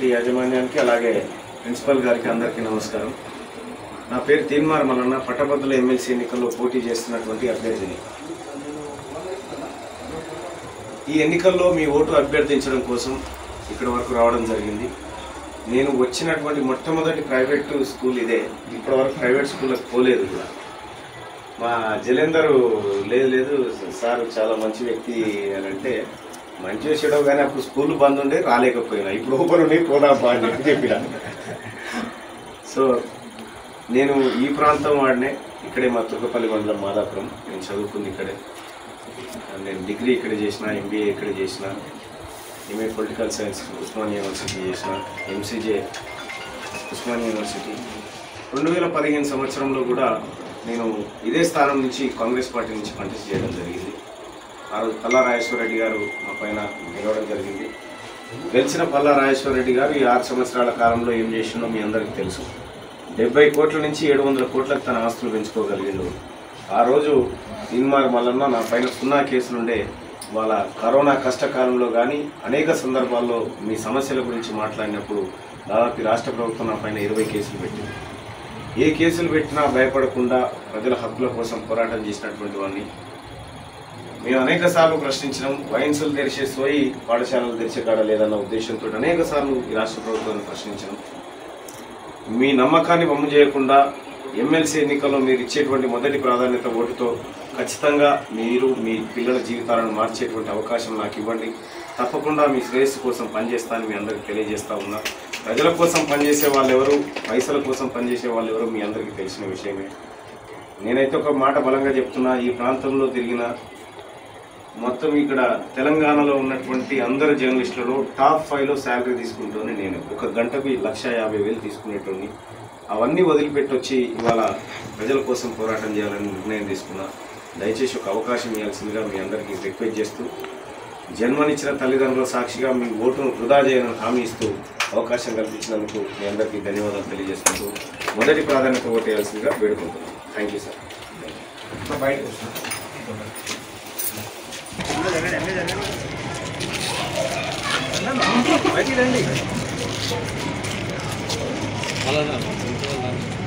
committee యాజమాన్యానికి అలాగే principal గారికి అందరికీ నమస్కారం నా పేరు తీన్మార్ మల్లన్న పట్టభద్రుల ఎమ్మెల్సీ ఎన్నికల్లో పోటీ చేస్తున్నటువంటి అభ్యర్థిని ఈ ఎన్నికల్లో మీ ఓటు అభ్యర్థించడం కోసం ఇక్కడ వరకు రావడం జరిగింది నేను వచ్చినటువంటి మొట్టమొదటి ప్రైవేట్ స్కూల్ ఇదే ఇప్పటివరకు ప్రైవేట్ స్కూల్కి పోలేదు కూడా మా జలేందర్ లేదు లేదు సార్ చాలా మంచి వ్యక్తి అని అంటే మంచి వచ్చాడో కానీ అప్పుడు స్కూల్ బంద్ ఉండే రాలేకపోయినా ఇప్పుడు ఓపెన్ ఉండి పోదాం అని చెప్పి చెప్పిన సో నేను ఈ ప్రాంతం వాడినే ఇక్కడే మా తుర్కపల్లి మండలం మాదాపురం నేను చదువుకుంది ఇక్కడే నేను డిగ్రీ ఇక్కడ చేసిన ఎంబీఏ ఇక్కడ చేసిన MA political science Osman university చేసిన ఎంసీజే ఉస్మాన్ యూనివర్సిటీ రెండు వేల పదిహేను సంవత్సరంలో కూడా నేను ఇదే స్థానం నుంచి కాంగ్రెస్ పార్టీ నుంచి కంటెస్ట్ చేయడం జరిగింది ఆ రోజు పల్లా రాజేశ్వరరెడ్డి గారు మా పైన గెలవడం జరిగింది గెలిచిన పల్లా రాజేశ్వరరెడ్డి గారు ఈ ఆరు సంవత్సరాల కాలంలో ఏం చేసిండో మీ అందరికీ తెలుసు డెబ్బై కోట్ల నుంచి ఏడు వందల కోట్లకు తన ఆస్తులు పెంచుకోగలిగిండు ఆ రోజు ఇన్మార్ మల్లన్న నా పైన సున్నా కేసులుండే వాళ్ళ కరోనా కష్టకాలంలో కానీ అనేక సందర్భాల్లో మీ సమస్యల గురించి మాట్లాడినప్పుడు దాదాపు ఈ రాష్ట్ర ప్రభుత్వం నా పైన ఇరవై కేసులు పెట్టింది ఏ కేసులు పెట్టినా భయపడకుండా ప్రజల హక్కుల కోసం పోరాటం చేసినటువంటి వాడిని మేము అనేక సార్లు ప్రశ్నించినాం వైన్సులు తెరిచే సోయి పాఠశాలలు తెరిచే కాడ లేదన్న ఉద్దేశంతో అనేక సార్లు ఈ రాష్ట్ర ప్రభుత్వాన్ని ప్రశ్నించినాం మీ నమ్మకాన్ని వమ్ము చేయకుండా ఎమ్మెల్సీ ఎన్నికల్లో మీరు ఇచ్చేటువంటి మొదటి ప్రాధాన్యత ఓటుతో ఖచ్చితంగా మీరు మీ పిల్లల జీవితాలను మార్చేటువంటి అవకాశం నాకు ఇవ్వండి తప్పకుండా మీ శ్రేయస్సు కోసం పనిచేస్తానని మీ అందరికీ తెలియజేస్తా ఉన్నా ప్రజల కోసం పనిచేసే వాళ్ళు ఎవరు పైసల కోసం పనిచేసే వాళ్ళు ఎవరు మీ అందరికీ తెలిసిన విషయమే నేనైతే ఒక మాట బలంగా చెప్తున్నా ఈ ప్రాంతంలో తిరిగిన మొత్తం ఇక్కడ తెలంగాణలో ఉన్నటువంటి అందరు జర్నలిస్టులలో టాప్ ఫైవ్లో శాలరీ తీసుకుంటూనే నేను ఒక గంటకు లక్ష యాభై వేలు తీసుకునేటోని అవన్నీ వదిలిపెట్టి వచ్చి ఇవాళ ప్రజల కోసం పోరాటం చేయాలని నిర్ణయం తీసుకున్నా దయచేసి ఒక అవకాశం ఇవ్వాల్సిందిగా మీ అందరికీ రిక్వెస్ట్ చేస్తూ జన్మనిచ్చిన తల్లిదండ్రుల సాక్షిగా మీ ఓటును వృధా చేయని హామీ ఇస్తూ అవకాశం కల్పించినందుకు మీ అందరికీ ధన్యవాదాలు తెలియజేసుకుంటూ మొదటి ప్రాధాన్యత ఓటు వేయాల్సిందిగా వేడుకుంటున్నాను థ్యాంక్ యూ సార్ అలానే